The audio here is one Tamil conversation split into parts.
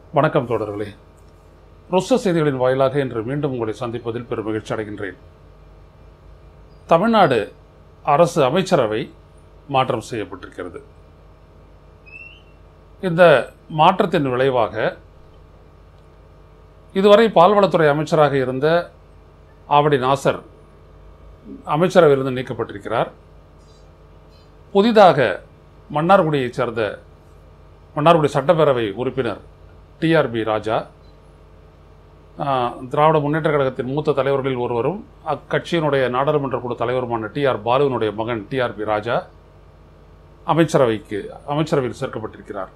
வணக்கம் தோழர்களே ருஷ்ய செய்திகளின் வாயிலாக இன்று மீண்டும் உங்களை சந்திப்பதில் பெரும் மகிழ்ச்சி அடைகின்றேன் தமிழ்நாடு அரசு அமைச்சரவை மாற்றம் செய்யப்பட்டிருக்கிறது இந்த மாற்றத்தின் விளைவாக இதுவரை பால்வளத்துறை அமைச்சராக இருந்த ஆவடி நாசர் அமைச்சரவையிலிருந்து நீக்கப்பட்டிருக்கிறார் புதிதாக மன்னார்குடியைச் சேர்ந்த மன்னார்குடி சட்டப்பேரவை உறுப்பினர் டிஆர்பி ராஜா ஆஹ், திராவிட முன்னேற்ற கழகத்தின் மூத்த தலைவர்களில் ஒருவரும் அக்கட்சியினுடைய நாடாளுமன்ற குழு தலைவருமான டிஆர் பாலுவினுடைய மகன் டிஆர்பி ராஜா அமைச்சரவைக்கு அமைச்சரவையில் சேர்க்கப்பட்டிருக்கிறார்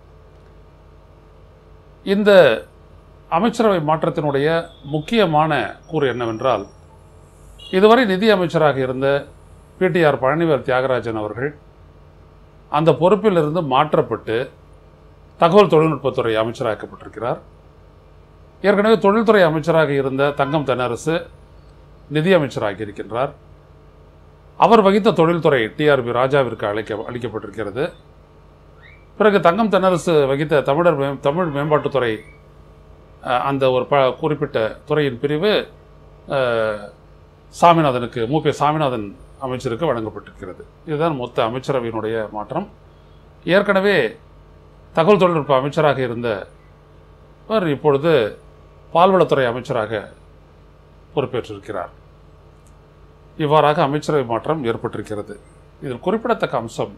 இந்த அமைச்சரவை மாற்றத்தினுடைய முக்கியமான கூறு என்னவென்றால் இதுவரை நிதி அமைச்சராக இருந்த பிடிஆர் பழனிவேல் தியாகராஜன் அவர்கள் அந்த பொறுப்பிலிருந்து மாற்றப்பட்டு தகவல் தொழில்நுட்பத்துறை அமைச்சராக்கப்பட்டிருக்கிறார் ஏற்கனவே தொழில்துறை அமைச்சராக இருந்த தங்கம் தென்னரசு நிதி அமைச்சராகி இருக்கின்றார் அவர் வகித்த தொழில்துறை டிஆர்பி ராஜாவிற்கு அழைக்க அளிக்கப்பட்டிருக்கிறது பிறகு தங்கம் தென்னரசு வகித்த தமிழர் மே தமிழ் மேம்பாட்டுத்துறை அஹ், அந்த ஒரு ப குறிப்பிட்ட துறையின் பிரிவு அஹ், சாமிநாதனுக்கு மூப்பே சாமிநாதன் அமைச்சருக்கு வழங்கப்பட்டிருக்கிறது இதுதான் மொத்த அமைச்சரவையினுடைய மாற்றம் ஏற்கனவே தகவல் தொழில்நுட்ப அமைச்சராக இருந்த அவர் இப்பொழுது பால்வளத்துறை அமைச்சராக பொறுப்பேற்றிருக்கிறார் இவ்வாறாக அமைச்சரவை மாற்றம் ஏற்பட்டிருக்கிறது இதில் குறிப்பிடத்தக்க அம்சம்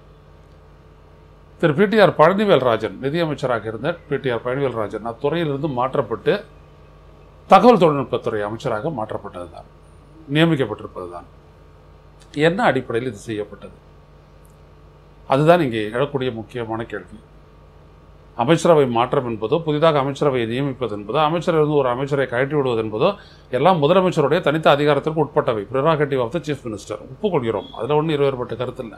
திரு பிடிஆர் பழனிவேல் ராஜன் நிதியமைச்சராக இருந்த பிடிஆர் பழனிவேல் ராஜன் அத்துறையிலிருந்து மாற்றப்பட்டு தகவல் தொழில்நுட்பத்துறை அமைச்சராக மாற்றப்பட்டதுதான் நியமிக்கப்பட்டிருப்பதுதான் என்ன அடிப்படையில் இது செய்யப்பட்டது அதுதான் இங்கே எழக்கூடிய முக்கியமான கேள்வி அமைச்சரவை மாற்றம் என்பதோ புதிதாக அமைச்சரவையை நியமிப்பது என்பதோ அமைச்சரிலிருந்து ஒரு அமைச்சரை கழற்றி விடுவது என்பதோ எல்லாம் முதலமைச்சருடைய தனித்த அதிகாரத்திற்கு உட்பட்டவை prerogative of the chief minister ஒப்புக்கொள்கிறோம் அதில் ஒன்றும் இருவேறுபட்ட கருத்து இல்லை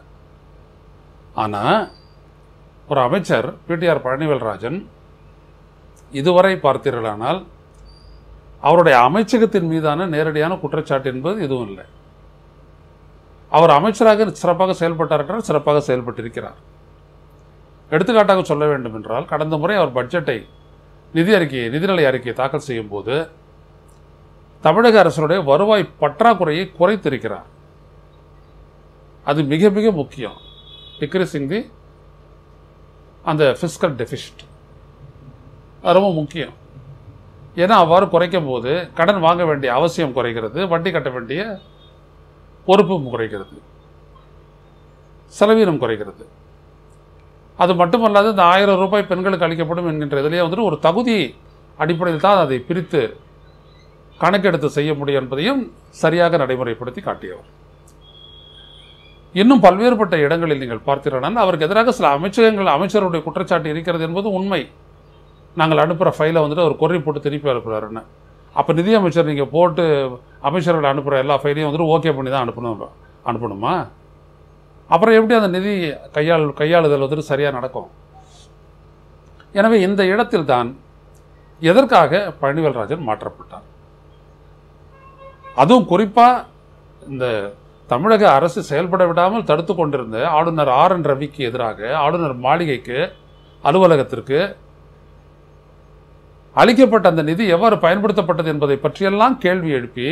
ஆனால் ஒரு அமைச்சர் பிடிஆர் பழனிவேல் ராஜன் இதுவரை பார்த்தீர்களானால் அவருடைய அமைச்சகத்தின் மீதான நேரடியான குற்றச்சாட்டு என்பது எதுவும் இல்லை அவர் அமைச்சராக சிறப்பாக செயல்பட்டார் என்றால் சிறப்பாக செயல்பட்டிருக்கிறார் எடுத்துக்காட்டாக சொல்ல வேண்டும் என்றால் கடந்த முறை அவர் பட்ஜெட்டை நிதி அறிக்கையை நிதிநிலை அறிக்கையை தாக்கல் செய்யும் போது தமிழக அரசுடைய வருவாய் பற்றாக்குறையை குறைத்திருக்கிறார் அது மிக மிக முக்கியம் டிக்ரீசிங் தி அந்த ஃபிஸ்கல் டெபிசிட் அது ரொம்ப முக்கியம் ஏன்னா அவ்வாறு குறைக்கும் போது கடன் வாங்க வேண்டிய அவசியம் குறைகிறது வட்டி கட்ட வேண்டிய பொறுப்பும் குறைகிறது செலவீனம் குறைகிறது அது மட்டுமல்லாது இந்த ஆயிரம் ரூபாய் பெண்களுக்கு அளிக்கப்படும் என்கின்ற இதிலேயே வந்துட்டு ஒரு தகுதி அடிப்படையில் தான் அதை பிரித்து கணக்கெடுத்து செய்ய முடியும் என்பதையும் சரியாக நடைமுறைப்படுத்தி காட்டியவர் இன்னும் பல்வேறுபட்ட இடங்களில் நீங்கள் பார்த்தீர்களானால் அவருக்கு எதிராக சில அமைச்சகங்கள் அமைச்சருடைய குற்றச்சாட்டு இருக்கிறது என்பது உண்மை நாங்கள் அனுப்புகிற ஃபைலை வந்துட்டு அவர் கொறி போட்டு திருப்பி அனுப்புகிறாருன்னு அப்போ நிதியமைச்சர் நீங்கள் போட்டு அமைச்சர்கள் அனுப்புகிற எல்லா ஃபைலையும் வந்துட்டு ஓகே பண்ணி தான் அனுப்பணும் அனுப்பணுமா அப்புறம் எப்படி அந்த நிதி கையாள் கையாளுதல் வந்துட்டு சரியாக நடக்கும் எனவே இந்த இடத்தில் தான் எதற்காக பழனிவேல் ராஜன் மாற்றப்பட்டார் அதுவும் குறிப்பாக இந்த தமிழக அரசு செயல்பட விடாமல் தடுத்து கொண்டிருந்த ஆளுநர் ஆர் என் ரவிக்கு எதிராக ஆளுநர் மாளிகைக்கு அலுவலகத்திற்கு அளிக்கப்பட்ட அந்த நிதி எவ்வாறு பயன்படுத்தப்பட்டது என்பதை பற்றியெல்லாம் கேள்வி எழுப்பி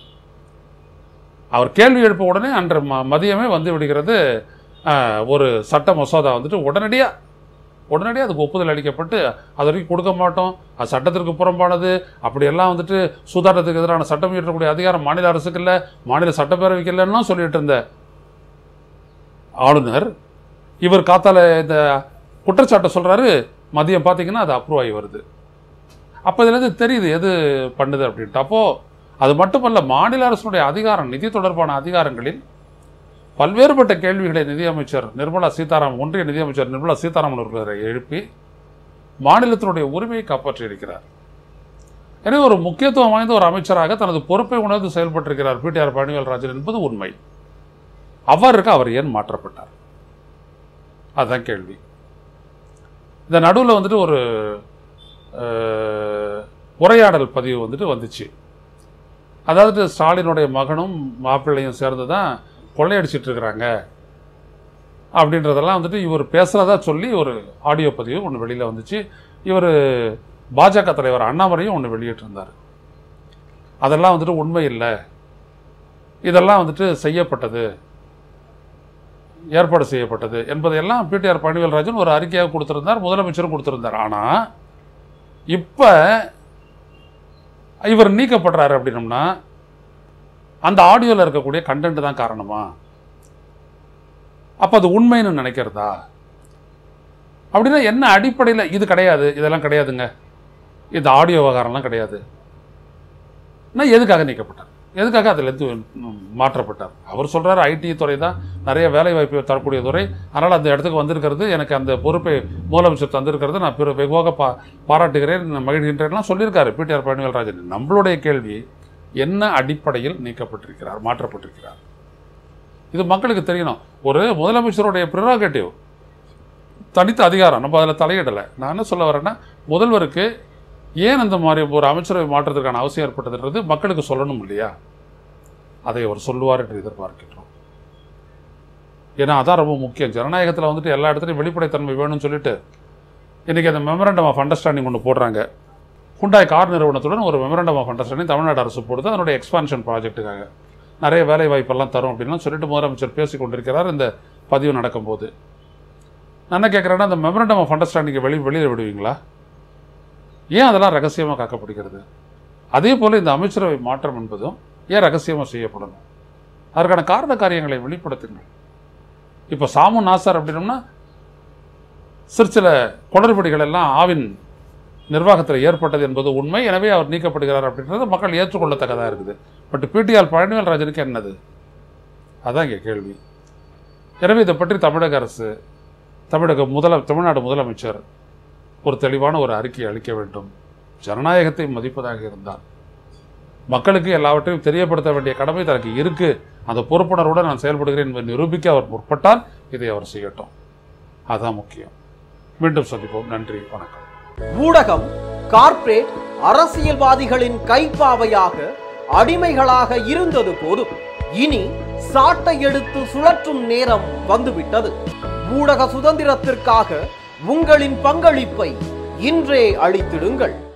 அவர் கேள்வி எழுப்ப உடனே அன்று ம மதியமே வந்து விடுகிறது ஆஹ், ஒரு சட்ட மசோதா வந்துட்டு உடனடியாக உடனடியாக அதுக்கு ஒப்புதல் அளிக்கப்பட்டு அது வரைக்கும் கொடுக்க மாட்டோம் அது சட்டத்திற்கு புறம்பானது அப்படியெல்லாம் வந்துட்டு சூதாட்டத்துக்கு எதிரான சட்டம் இயற்றக்கூடிய அதிகாரம் மாநில அரசுக்கு இல்லை மாநில சட்டப்பேரவைக்கு இல்லைன்னா சொல்லிட்டு இருந்த ஆளுநர் இவர் காத்தால இந்த குற்றச்சாட்டை சொல்றாரு மதியம் பார்த்தீங்கன்னா அது அப்ரூவ் ஆகி வருது அப்போ இதுலேருந்து தெரியுது எது பண்ணுது அப்படின்ட்டு அப்போது அது மட்டுமல்ல மாநில அரசுடைய அதிகாரம் நிதி தொடர்பான அதிகாரங்களில் பல்வேறுபட்ட கேள்விகளை நிதியமைச்சர் நிர்மலா சீதாராமன் ஒன்றிய நிதியமைச்சர் நிர்மலா சீதாராமன் அவர்களை எழுப்பி மாநிலத்தினுடைய உரிமையை காப்பாற்றி இருக்கிறார் எனவே ஒரு முக்கியத்துவம் வாய்ந்த ஒரு அமைச்சராக தனது பொறுப்பை உணர்ந்து செயல்பட்டிருக்கிறார் பிடிஆர் பழனிவேல் ராஜன் என்பது உண்மை அவ்வாறு இருக்க அவர் ஏன் மாற்றப்பட்டார் அதுதான் கேள்வி இந்த நடுவில் வந்துட்டு ஒரு அஹ், உரையாடல் பதிவு வந்துட்டு வந்துச்சு அதாவது ஸ்டாலினுடைய மகனும் மாப்பிள்ளையும் சேர்ந்து தான் கொள்ளையடிச்சிட்டு இருக்கிறாங்க அப்படின்றதெல்லாம் வந்துட்டு இவர் பேசுகிறதா சொல்லி ஒரு ஆடியோ பதிவு ஒன்று வெளியில் வந்துச்சு இவர் பாஜக தலைவர் அண்ணாமலையும் ஒன்று வெளியிட்டிருந்தார் அதெல்லாம் வந்துட்டு உண்மை இல்லை இதெல்லாம் வந்துட்டு செய்யப்பட்டது ஏற்பாடு செய்யப்பட்டது என்பதையெல்லாம் பிடிஆர் பழனிவேல்ராஜன் ஒரு அறிக்கையாக கொடுத்திருந்தார் முதலமைச்சரும் கொடுத்திருந்தார் ஆனால் இப்போ இவர் நீக்கப்படுறாரு அப்படின்னம்னா அந்த ஆடியோவில் இருக்கக்கூடிய கண்டென்ட் தான் காரணமா அப்போ அது உண்மைன்னு நினைக்கிறதா அப்படின்னா என்ன அடிப்படையில் இது கிடையாது இதெல்லாம் கிடையாதுங்க இந்த ஆடியோ விவகாரம்லாம் கிடையாது நான் எதுக்காக நீக்கப்பட்டார் எதுக்காக அதிலிருந்து ம், மாற்றப்பட்டார் அவர் சொல்றாரு ஐடி துறை தான் நிறைய வேலை வாய்ப்பு தரக்கூடிய துறை அதனால் அந்த இடத்துக்கு வந்திருக்கிறது எனக்கு அந்த பொறுப்பை முதலமைச்சர் தந்திருக்கிறது நான் பிற வெகுவாக பா பாராட்டுகிறேன் நான் மகிழ்கின்றேன்லாம் சொல்லியிருக்காரு பிடிஆர் பழனிவேல்ராஜன் நம்மளுடைய கேள்வி என்ன அடிப்படையில் நீக்கப்பட்டிருக்கிறார் மாற்றப்பட்டிருக்கிறார் இது மக்களுக்கு தெரியணும் ஒரு முதலமைச்சருடைய ப்ரிராகேட்டிவ் தனித்த அதிகாரம் நம்ம அதில் தலையிடலை நான் என்ன சொல்ல வரேன்னா முதல்வருக்கு ஏன் அந்த மாதிரி ஒரு அமைச்சரவை மாற்றத்திற்கான அவசியம் ஏற்பட்டதுன்றது மக்களுக்கு சொல்லணும் இல்லையா அதை அவர் சொல்லுவார் என்று எதிர்பார்க்கின்றோம் ஏன்னா அதான் ரொம்ப முக்கியம் ஜனநாயகத்தில் வந்துட்டு எல்லா இடத்துலையும் வெளிப்படைத்தன்மை வேணும்னு சொல்லிட்டு இன்றைக்கி அந்த மெமரண்டம் ஆஃப் அண்டர்ஸ்டாண்டிங் ஒன்று போடுறாங்க ஹுண்டாய் கார் நிறுவனத்துடன் ஒரு மெமரண்டம் ஆஃப் அண்டர்ஸ்டாண்டிங் தமிழ்நாடு அரசு போடுது அதனுடைய எக்ஸ்பான்ஷன் ப்ராஜெக்ட்டுக்காக நிறைய வேலை வாய்ப்பெல்லாம் தரும் அப்படின்லாம் சொல்லிட்டு முதலமைச்சர் பேசி கொண்டிருக்கிறார் இந்த பதிவு நடக்கும்போது நான் என்ன கேட்குறேன்னா அந்த மெமரண்டம் ஆஃப் அண்டர்ஸ்டாண்டிங்கை வெளி வெளியில் விடுவீங்களா ஏன் அதெல்லாம் ரகசியமாக காக்கப்படுகிறது அதே போல் இந்த அமைச்சரவை மாற்றம் என்பதும் ஏன் ரகசியமாக செய்யப்படணும் அதற்கான காரண காரியங்களை வெளிப்படுத்துங்கள் இப்போ சாமு நாசர் அப்படின்னம்னா சிறு சில குளறுபடிகள் எல்லாம் ஆவின் நிர்வாகத்தில் ஏற்பட்டது என்பது உண்மை எனவே அவர் நீக்கப்படுகிறார் அப்படின்றது மக்கள் ஏற்றுக்கொள்ளத்தக்கதாக இருக்குது பட் பிடிஆர் பழனிவேல்ராஜனுக்கு என்னது அதான் இங்கே கேள்வி எனவே இதை பற்றி தமிழக அரசு தமிழக முதல தமிழ்நாடு முதலமைச்சர் ஒரு தெளிவான ஒரு அறிக்கை அளிக்க வேண்டும் ஜனநாயகத்தை மதிப்பதாக இருந்தால் மக்களுக்கு எல்லாவற்றையும் தெரியப்படுத்த வேண்டிய கடமை தனக்கு இருக்கு அந்த பொறுப்புணர்வுடன் நான் செயல்படுகிறேன் என்பதை நிரூபிக்க அவர் முற்பட்டால் இதை அவர் செய்யட்டும் அதான் முக்கியம் மீண்டும் சந்திப்போம் நன்றி வணக்கம் ஊடகம் கார்ப்பரேட் அரசியல்வாதிகளின் கைப்பாவையாக அடிமைகளாக இருந்தது போதும் இனி சாட்டை எடுத்து சுழற்றும் நேரம் வந்துவிட்டது ஊடக சுதந்திரத்திற்காக உங்களின் பங்களிப்பை இன்றே அளித்திடுங்கள்